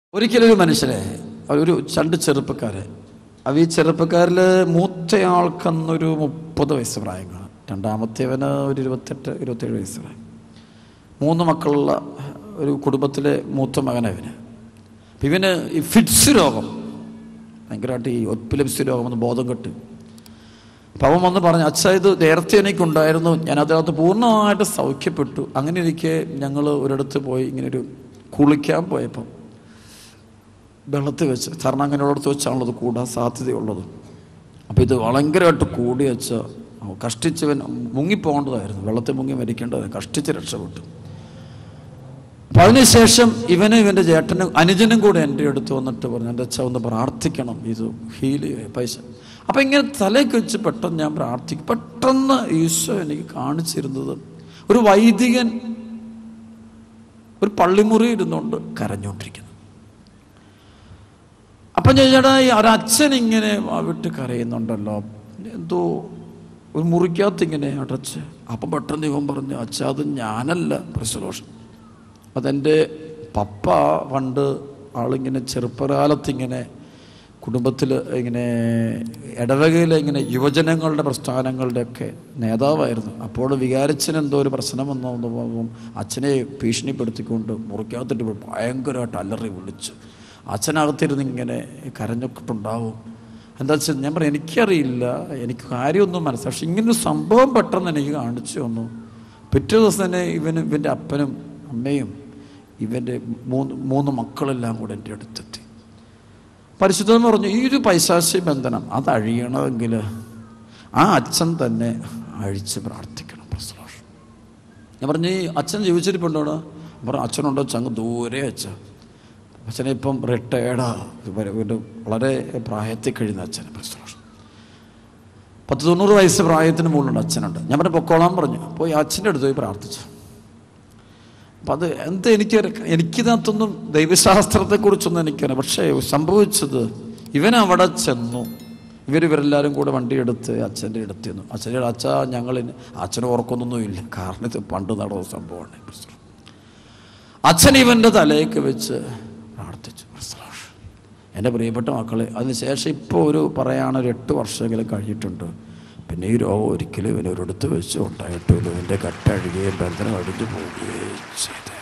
ഒരിക്കലൊരു മനുഷ്യനെ ഒരു രണ്ട് ചെറുപ്പക്കാരെ അവ ഈ ചെറുപ്പക്കാരിൽ മൂത്തയാൾക്കെന്നൊരു മുപ്പത് വയസ്സ് പ്രായം കാണും രണ്ടാമത്തേവന് ഒരു ഇരുപത്തെട്ട് ഇരുപത്തേഴ് വയസ്സ് പ്രായം മൂന്ന് മക്കളുള്ള ഒരു കുടുംബത്തിലെ മൂത്ത മകനവന് അപ്പം ഇവന് ഈ ഫിറ്റ്സ് രോഗം ഭയങ്കരമായിട്ട് ഈ ഒപ്പിലപ്സി രോഗം ഒന്ന് ബോധം കെട്ട് അപ്പം അവൻ വന്ന് പറഞ്ഞു അച്ഛാ ഇത് നേരത്തെ എനിക്കുണ്ടായിരുന്നു ഞാൻ അതിനകത്ത് പൂർണ്ണമായിട്ട് സൗഖ്യപ്പെട്ടു അങ്ങനെ ഇരിക്കെ ഞങ്ങൾ ഒരിടത്ത് പോയി ഇങ്ങനെ ഒരു കുളിക്കാൻ പോയപ്പം വെള്ളത്തിൽ വെച്ച് കാരണം അങ്ങനെയുള്ളിടത്ത് വെച്ചാണുള്ളത് കൂടാൻ സാധ്യതയുള്ളത് അപ്പോൾ ഇത് ഭയങ്കരമായിട്ട് കൂടി വെച്ച് കഷ്ടിച്ചവൻ മുങ്ങിപ്പോകേണ്ടതായിരുന്നു വെള്ളത്തിൽ മുങ്ങി മരിക്കേണ്ടത് കഷ്ടിച്ച് രക്ഷപ്പെട്ടു അപ്പം അതിനുശേഷം ഇവനും ഇവൻ്റെ ചേട്ടനും അനുജനും കൂടെ എൻ്റെ അടുത്ത് വന്നിട്ട് പറഞ്ഞു എൻ്റെ അച്ഛ ഒന്ന് പ്രാർത്ഥിക്കണം ഇത് ഹീൽ പൈസ അപ്പം ഇങ്ങനെ തലയ്ക്ക് വെച്ച് പെട്ടെന്ന് ഞാൻ പ്രാർത്ഥിക്കും പെട്ടെന്ന് ഈശോ എനിക്ക് കാണിച്ചിരുന്നത് ഒരു വൈദികൻ ഒരു പള്ളിമുറി ഇരുന്നുകൊണ്ട് കരഞ്ഞുകൊണ്ടിരിക്കുന്നു അപ്പം ഞാൻ ചേട്ടാ ഈ ഒരച്ഛൻ ഇങ്ങനെ വിട്ട് കരയുന്നുണ്ടല്ലോ എന്തോ ഒരു മുറിക്കകത്ത് ഇങ്ങനെ അടച്ച് അപ്പം പെട്ടെന്ന് ഇവൻ പറഞ്ഞു അച്ഛ അത് ഞാനല്ല പ്രസലോഷൻ അതെൻ്റെ പപ്പ പണ്ട് ആളിങ്ങനെ ചെറുപ്പകാലത്തിങ്ങനെ കുടുംബത്തിൽ ഇങ്ങനെ ഇടവകയിലെ ഇങ്ങനെ യുവജനങ്ങളുടെ പ്രസ്ഥാനങ്ങളുടെയൊക്കെ നേതാവായിരുന്നു അപ്പോൾ വികാരച്ചന് എന്തോ ഒരു പ്രശ്നം വന്നു അച്ഛനെ ഭീഷണിപ്പെടുത്തിക്കൊണ്ട് മുറിക്കകത്തിട്ട് ഭയങ്കരമായിട്ട് അലറി വിളിച്ചു അച്ഛനകത്തിരുന്ന് ഇങ്ങനെ കരഞ്ഞിട്ടുണ്ടാവും എന്താ വെച്ചാൽ ഞാൻ പറയാം എനിക്കറിയില്ല എനിക്ക് കാര്യമൊന്നും മനസ്സിലായി പക്ഷെ ഇങ്ങനൊരു സംഭവം പെട്ടെന്ന് എനിക്ക് കാണിച്ചു തന്നു പിറ്റേ ദിവസം തന്നെ ഇവനും ഇവൻ്റെ അപ്പനും അമ്മയും ഇവൻ്റെ മൂന്ന് മൂന്ന് മക്കളെല്ലാം കൂടെ എൻ്റെ അടുത്തെത്തി പരിശുദ്ധം പറഞ്ഞു ഈ ഒരു പൈശാചി ബന്ധനം അത് അഴിയണമെങ്കിൽ ആ അച്ഛൻ തന്നെ അഴിച്ച് പ്രാർത്ഥിക്കണം പ്രസലോഷം ഞാൻ പറഞ്ഞു ഈ അച്ഛൻ ജീവിച്ചിരിപ്പുണ്ടോ പറഞ്ഞു അച്ഛനുണ്ടോ ചങ്ങ് ദൂരെ അച്ഛൻ അച്ഛനെ ഇപ്പം റിട്ടയർഡാ ഒരു വളരെ പ്രായത്തിൽ കഴിയുന്ന അച്ഛന് പ്രസലോഷം പത്ത് തൊണ്ണൂറ് വയസ്സ് പ്രായത്തിന് മുകളിലുണ്ട് അച്ഛനുണ്ട് ഞാൻ പറഞ്ഞു പൊക്കോളാൻ പറഞ്ഞു പോയി അച്ഛൻ്റെ അടുത്ത് പോയി പ്രാർത്ഥിച്ചു അപ്പം അത് എന്താ എനിക്ക് എനിക്കിതിനകത്തൊന്നും ദൈവശാസ്ത്രത്തെക്കുറിച്ചൊന്നും എനിക്കറിയാം പക്ഷേ സംഭവിച്ചത് ഇവൻ അവിടെ ചെന്നു ഇവർ ഇവരെല്ലാവരും കൂടെ വണ്ടി എടുത്ത് അച്ഛൻ്റെ അടുത്ത് ചെന്നു അച്ഛൻ്റെ അച്ഛ ഞങ്ങൾ അച്ഛന് ഓർക്കൊന്നൊന്നുമില്ല കാരണം ഇത് പണ്ട് നടന്ന സംഭവമാണ് അച്ഛൻ ഇവൻ്റെ തലയൊക്കെ വെച്ച് പ്രാർത്ഥിച്ചു എൻ്റെ പ്രിയപ്പെട്ട മക്കളെ അതിനുശേഷം ഇപ്പോൾ ഒരു പറയാണ് ഒരു എട്ട് വർഷമെങ്കിലും കഴിഞ്ഞിട്ടുണ്ട് പിന്നെ ഈ രോഗം ഒരിക്കലും ഇവനൊരിടത്ത് വെച്ച് ഉണ്ടായിട്ടില്ല ഇവൻ്റെ കട്ടഴുകുകയും ബന്ധനം അടിഞ്ഞു പോവുകയും ചെയ്തു